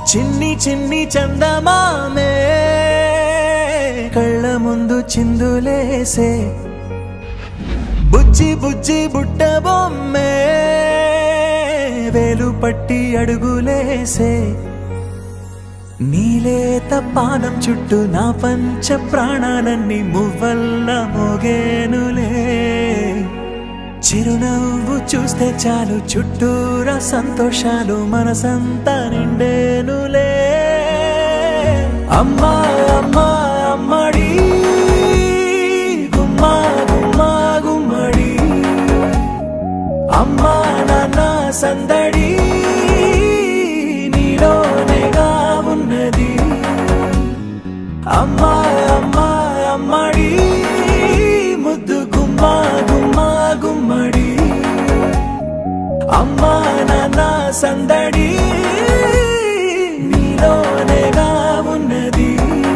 చిన్ని చిన్ని చందమామే కళ్ళ ముందు చిందులేసే బుజ్జి బుజ్జి బుట్ట బొమ్మే వేలు పట్టి అడుగులేసే నీలేత పానం చుట్టూ నా పంచ ప్రాణాలన్నీ మువ్వల్ల మోగేనులే చిరునవ్వు చూస్తే చాలు చుట్టూరా సంతోషాలు మనసంతా నిండేనులే అమ్మా అమ్మా అమ్మడి గుమ్మా గుమ్మా గుమ్మడి అమ్మా నాన్న సందడి నీలోనేగా ఉన్నది అమ్మా అమ్మా అమ్మడి ముద్దు గుమ్మా గుమ్మా గుమ్మడి అమ్మా నాన్న సందడి నీలోనేగా ఉన్నది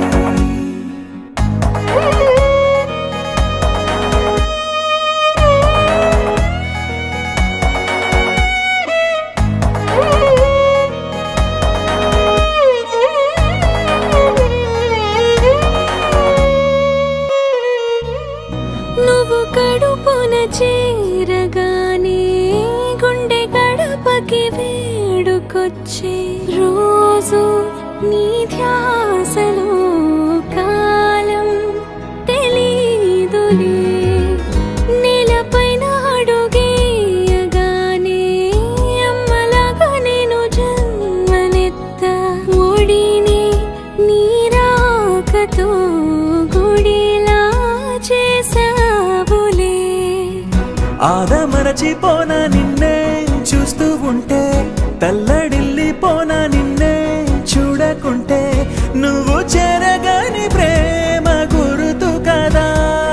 నువ్వు కడుపున చేరగానే గుండె గడపకి వేడుకొచ్చే రోజు నీ ధ్యాసలో కాలం తెలీదులే నేలపైన అడుగేయగానే అమ్మలాగా నేను జన్మనెత్త ఒడిని నీరాకతో గుడిలా చేసావులే ఆద మరచిపోన నిన్నే చూస్తూ ఉంటే తల్లడిల్లిపోన నిన్నే చూడకుంటే నువ్వు చెరగని ప్రేమ గురుతు కదా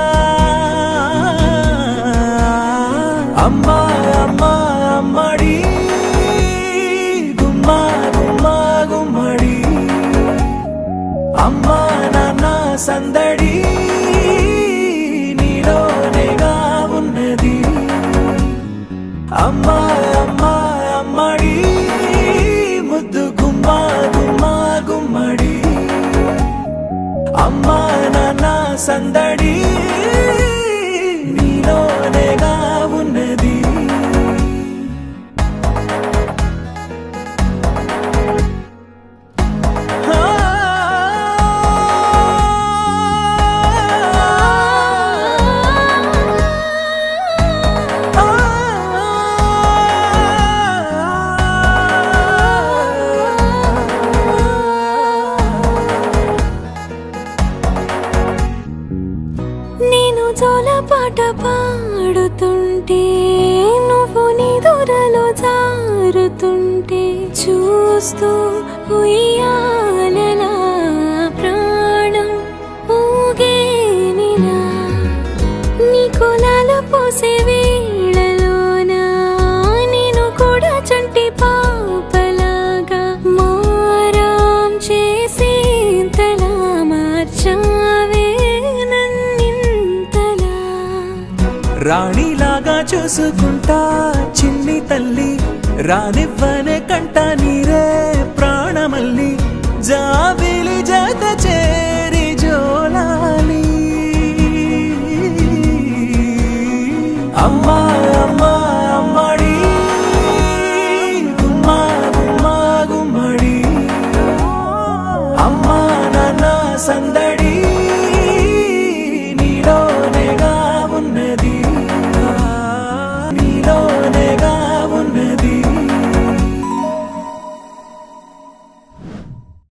అమ్మా అమ్మా అమ్మడి గుమ్మా గుమ్మా గుమ్మడి అమ్మా నాన్న సందడి నీలోనేగా ఉన్నది అమ్మా అమ్మా అమ్మడి ముద్దు గుమ్మా గుమ్మా గుమ్మడి అమ్మా నాన్న సందడి నీలోనేగా ఉన్నది నేను జోలపాట పాడుతుంటే నువ్వు నిదురలో జారుతుంటే చూస్తూ ఉయ్యాలలా ప్రాణం ఊగేనిలా నీ కులాల పోసే వేళలోన నేను కూడా చంటి పాపలాగా మారాం చేసేంతలా మార్చావే నన్నింతలా రాణిలాగా చూసుకుంటా చిన్ని తల్లి రానివ్వనే కంట నీరే ప్రాణమల్లి జాబిలి జత చేరి జోలాలి అమ్మా